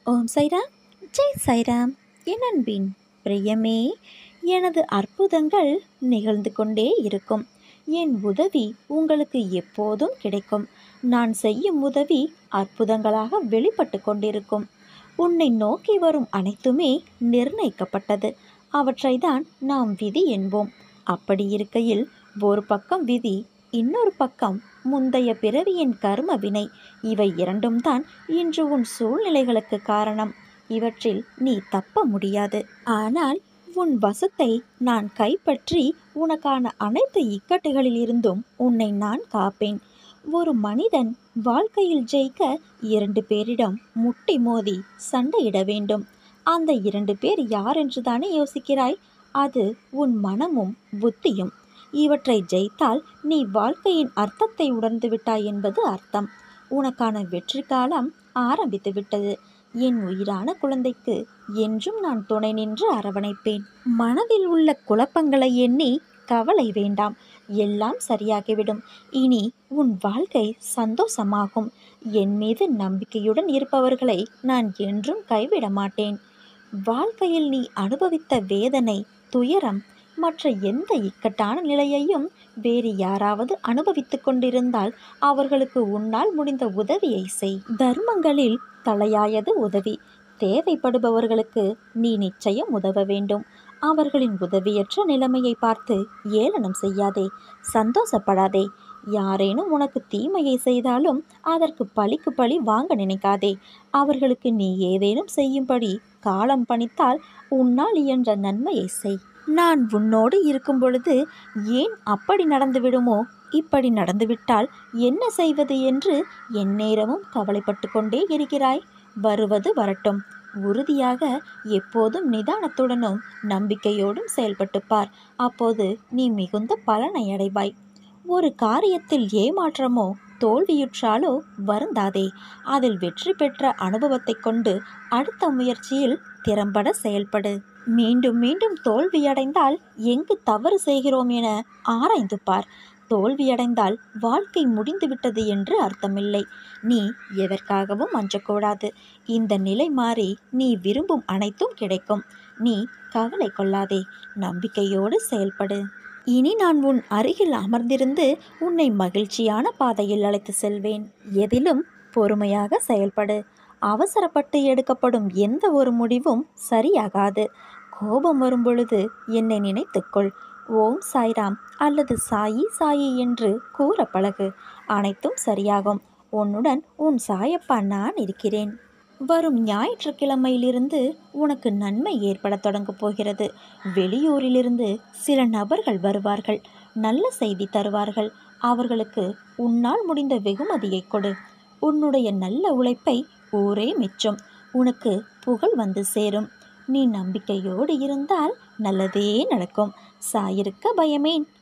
ஓம் சைராம் ஜெய் சைராம் என் அன்பின் பிரியமே எனது அற்புதங்கள் நிகழ்ந்து கொண்டே இருக்கும் என் உதவி உங்களுக்கு எப்போதும் கிடைக்கும் நான் செய்யும் உதவி அற்புதங்களாக வெளிப்பட்டு கொண்டிருக்கும் உன்னை நோக்கி வரும் அனைத்துமே நிர்ணயிக்கப்பட்டது அவற்றை தான் நாம் விதி என்போம் அப்படி இருக்கையில் ஒரு பக்கம் விதி இன்னொரு பக்கம் முந்தைய பிறவியின் கர்ம வினை இவை இரண்டும் தான் இன்று உன் சூழ்நிலைகளுக்கு காரணம் இவற்றில் நீ தப்ப முடியாது ஆனால் உன் வசத்தை நான் கைப்பற்றி உனக்கான அனைத்து இக்கட்டுகளிலிருந்தும் உன்னை நான் காப்பேன் ஒரு மனிதன் வாழ்க்கையில் ஜெயிக்க இரண்டு பேரிடம் முட்டி மோதி சண்டையிட வேண்டும் அந்த இரண்டு பேர் யார் என்று தானே யோசிக்கிறாய் அது உன் மனமும் புத்தியும் இவற்றை ஜெயித்தால் நீ வாழ்க்கையின் அர்த்தத்தை உணர்ந்து விட்டாய் என்பது அர்த்தம் உனக்கான வெற்றி காலம் ஆரம்பித்து விட்டது என் உயிரான குழந்தைக்கு என்றும் நான் துணை நின்று அரவணைப்பேன் மனதில் உள்ள குழப்பங்களை எண்ணி கவலை வேண்டாம் எல்லாம் சரியாகிவிடும் இனி உன் வாழ்க்கை சந்தோஷமாகும் என் மீது நம்பிக்கையுடன் இருப்பவர்களை நான் என்றும் கைவிட மாட்டேன் வாழ்க்கையில் நீ அனுபவித்த வேதனை துயரம் மற்ற எந்த இக்கட்டான நிலையையும் வேறு யாராவது அனுபவித்துக் கொண்டிருந்தால் அவர்களுக்கு உன்னால் முடிந்த உதவியை செய் தர்மங்களில் தலையாயது உதவி தேவைப்படுபவர்களுக்கு நீ நிச்சயம் உதவ வேண்டும் அவர்களின் உதவியற்ற நிலைமையை பார்த்து ஏளனம் செய்யாதே சந்தோஷப்படாதே யாரேனும் உனக்கு தீமையை செய்தாலும் அதற்கு பழிக்கு பழி வாங்க நினைக்காதே அவர்களுக்கு நீ ஏதேனும் செய்யும்படி காலம் பணித்தால் உன்னால் இயன்ற நன்மையை செய் நான் உன்னோடு இருக்கும் பொழுது ஏன் அப்படி நடந்துவிடுமோ இப்படி நடந்துவிட்டால் என்ன செய்வது என்று எந்நேரமும் கவலைப்பட்டு கொண்டே இருக்கிறாய் வருவது வரட்டும் உறுதியாக எப்போதும் நிதானத்துடனும் நம்பிக்கையோடும் செயல்பட்டு பார் அப்போது நீ மிகுந்த பலனை அடைவாய் ஒரு காரியத்தில் ஏமாற்றமோ தோல்வியுற்றாலோ வருந்தாதே அதில் வெற்றி பெற்ற அனுபவத்தை கொண்டு அடுத்த முயற்சியில் திறம்பட செயல்படு மீண்டும் மீண்டும் தோல்வியடைந்தால் எங்கு தவறு செய்கிறோம் என ஆராய்ந்து பார் தோல்வியடைந்தால் வாழ்க்கை முடிந்துவிட்டது என்று அர்த்தமில்லை நீ எதற்காகவும் அஞ்சக்கூடாது இந்த நிலை மாறி நீ விரும்பும் அனைத்தும் கிடைக்கும் நீ கவலை கொள்ளாதே நம்பிக்கையோடு செயல்படு இனி நான் உன் அருகில் அமர்ந்திருந்து உன்னை மகிழ்ச்சியான பாதையில் அழைத்து செல்வேன் எதிலும் பொறுமையாக செயல்படு அவசரப்பட்டு எடுக்கப்படும் எந்த ஒரு முடிவும் சரியாகாது கோபம் வரும்பொழுது என்னை நினைத்துக்கொள் ஓம் சாய்ராம் அல்லது சாயி சாயி என்று கூற பழகு அனைத்தும் சரியாகும் உன்னுடன் உன் சாயப்பா நான் இருக்கிறேன் வரும் ஞாயிற்றுக்கிழமையிலிருந்து உனக்கு நன்மை ஏற்பட தொடங்கப் போகிறது வெளியூரிலிருந்து சில நபர்கள் வருவார்கள் நல்ல செய்தி தருவார்கள் அவர்களுக்கு உன்னால் முடிந்த வெகுமதியை கொடு உன்னுடைய நல்ல உழைப்பை ஊரே மிச்சம் உனக்கு புகழ் வந்து சேரும் நீ நம்பிக்கையோடு இருந்தால் நல்லதே நடக்கும் சாயிருக்க பயமேன்